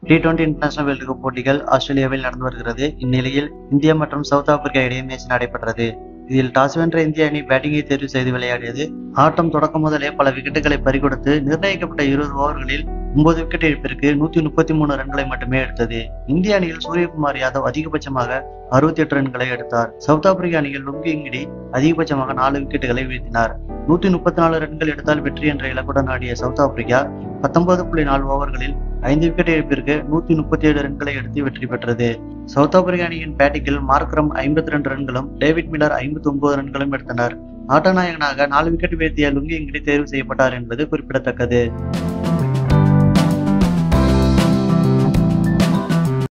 D twenty international world cup போட்டிகள் ஆஸ்திரேலியாவில் நடந்து வருகிறது இந்நிலையில் இந்தியா மற்றும் சவுத் ஆப்பிரிக்கா இடையே மேட்ச் நடைபெற்றது இதில் டாஸ் வென்ற இந்திய அணி பேட்டிங்கை தேர்வு செய்து விளையாடியது ஆட்டம் தொடக்கம் முதலே பல விக்கெட்டுகளை பறிகொடுத்து நிர்ணயிக்கப்பட்ட இருபது ஓவர்களில் ஒன்பது விக்கெட் இழப்பிற்கு நூத்தி முப்பத்தி மூணு ரன்களை மட்டுமே எடுத்தது இந்திய அணியில் சூரியகுமார் யாதவ் அதிகபட்சமாக அறுபத்தி எட்டு ரன்களை எடுத்தார் சவுத் ஆப்பிரிக்க அணியில் லுங்கி இங்கிடி அதிகபட்சமாக நாலு விக்கெட்டுகளை வீழ்த்தினார் நூத்தி முப்பத்தி நாலு ரன்கள் எடுத்தால் வெற்றி என்ற இலக்குடன் ஆடிய சவுத் ஆப்பிரிக்கா பத்தொன்பது புள்ளி நாலு ஓவர்களில் ஐந்து விக்கெட் இழப்பிற்கு நூத்தி முப்பத்தி ஏழு ரன்களை எடுத்து வெற்றி பெற்றது சவுத் ஆப்பிரிக்க அணியின் பேட்டிங்கில் மார்க்ரம் ஐம்பத்தி ரெண்டு ரன்களும் டேவிட் மில்லர் ஐம்பத்தி ஒன்பது ரன்களும் எடுத்தனர் ஆட்டநாயகனாக நாலு விக்கெட் வீழ்த்திய லுங்கி இங்கிடி தேர்வு செய்யப்பட்டார் என்பது குறிப்பிடத்தக்கது